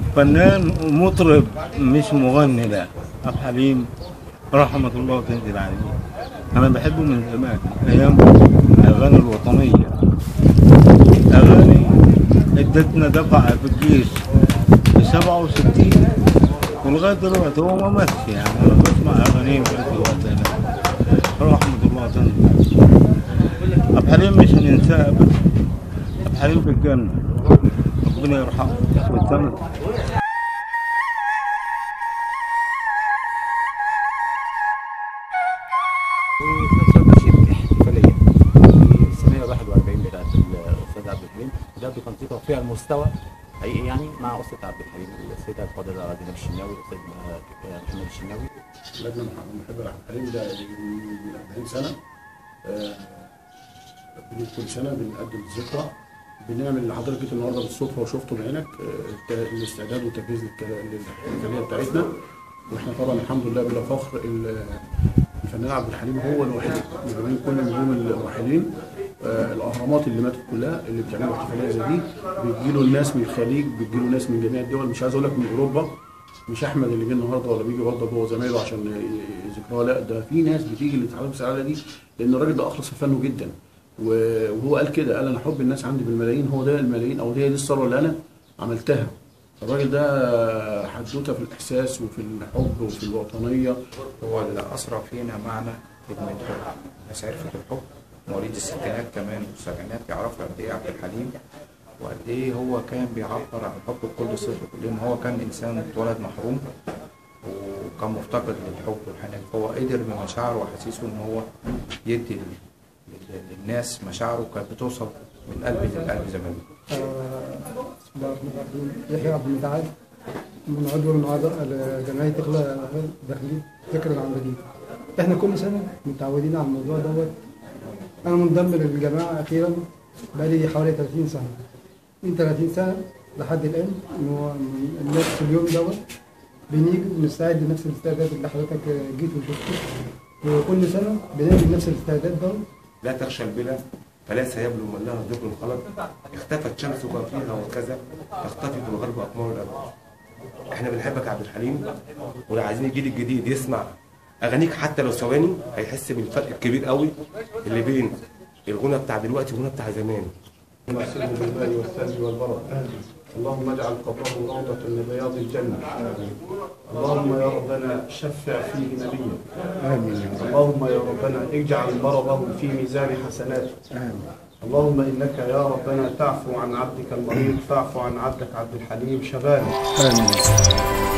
فنان ومطرب مش مغني لا عبد الحليم رحمة الله تنزل عليه أنا بحبه من زمان أيام الأغاني الوطنية أغاني ادتنا دفعة في الجيش في 67 ولغاية دلوقتي هو ما ماتش يعني أنا بسمع أغانيه في الوقت ده رحمة الله تنزل عبد الحليم مش هننساه أبدا عبد الحليم في الجنة ربنا يرحمه ويتمم وفي نفس الوقت نشيد احتفاليه في 141 بتاعت الاستاذ عبد الحليم ده بتنطيطه فيها المستوى حقيقي يعني مع اسره عبد الحليم السيده الفاضله غادة الشناوي الاستاذ محمد الشناوي لجنة محب عبد الحليم ده من 40 سنة آه، بنيجي كل سنة بنقدم الذكرى بنعمل اللي حضرتك جيت النهارده بالصدفة وشفته بعينك آه، الت- الاستعداد والتجهيز للك- للاحتفالية بتاعتنا واحنا طبعا الحمد لله بلا فخر ال- الفنان عبد الحليم هو الوحيد من بين كل النجوم الراحلين آه، الاهرامات اللي ماتت كلها اللي بتعملوا احتفاليه زي دي بتجيله الناس من الخليج بتجيله ناس من جميع الدول مش عايز اقول لك من اوروبا مش احمد اللي جه النهارده ولا بيجي برضه هو زمايله عشان ي- يذكروها لا ده في ناس بتيجي لتعلم السعاده دي لان الراجل ده اخلص في فنه جدا و- وهو قال كده قال انا حب الناس عندي بالملايين هو ده الملايين او هي دي الثروه اللي انا عملتها الراجل ده حدوته في الاحساس وفي الحب وفي الوطنيه هو اللي أسرى فينا معنى خدمة الحب الناس عرفت الحب مواليد الستينات كمان والسبعينات يعرفوا قد إيه عبد الحليم وقد إيه هو كان بيعبر عن الحب بكل صدق لأن هو كان إنسان اتولد محروم وكان مفتقد للحب والحنان فهو قدر بمشاعره وأحاسيسه إن هو يدي لل- لل- للناس مشاعره كانت بتوصل من قلب للقلب زي ما بيقولوا بسم الله الرحمن الرحيم يحيى عبد المتعال من عضو من اعضاء جمعيه اخلاء داخلين ذكر العمريين احنا كل سنه متعودين على الموضوع دوت انا منضم للجماعه اخيرا بقالي حوالي 30 سنه من 30 سنه لحد الان إن هو من نفس اليوم دوت بنيجي ونستعد لنفس الاستعداد اللي حضرتك جيت وشفته وكل سنه بنعمل نفس الاستعداد دوت لا تخشى البلا فليس يبلو من لها ذكر خلق اختفت شمسك فيها وكذا تختفي في الغرب اقمار الابد احنا بنحبك يا عبد الحليم ولو عايزين الجيل الجديد يسمع اغانيك حتى لو ثواني هيحس بالفرق الكبير قوي اللي بين الغنى بتاع دلوقتي والغنى بتاع زمان نحسبه بالماء والثلج والبرد اللهم اجعل قبره روضة من رياض الجنة اللهم يا ربنا شفع فيه نبيا آمين اللهم يا ربنا اجعل مرضه في ميزان حسناته آمين اللهم انك يا ربنا تعفو عن عبدك المريض فاعفو عن عبدك عبد الحليم شبابه آمين